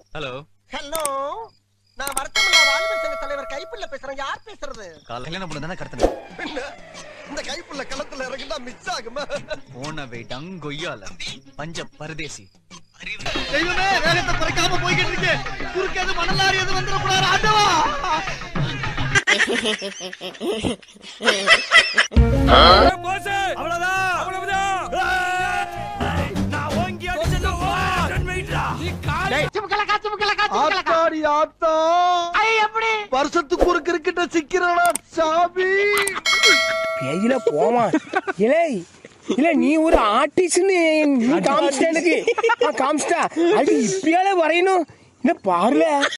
hello hello நான் வருத்தமில்லா வாலிபர் சங்க தலைவர் கைப்புள்ள பேசுறேன் யார் பேசுறது கல்யாணம் பண்ண தானே கடத்தணும் என்ன இந்த கைப்புள்ள களத்துல இறங்கினா மிஸ் ஆகுமா போன வெயிட்டாங் கொய்யால பஞ்ச பரதேசி தெய்வமே வேகத்தை குறைக்காம போய்கிட்டு இருக்கு குறுக்கேது மணலாரி எது வந்துடக்கூடாது ஆண்டவா ஆத்தாடி ஆத்தா வருஷத்துக்கு ஒரு கிரிக்கெட்ட சிக்கிறடா சாமி பேஜில போமா இலே இல்ல நீ ஒரு ஆர்டிஸ்ட்னு நீ காமிச்சிட்ட எனக்கு காமிச்சிட்டா அது இப்பயாலே வரையணும் என்ன பாருல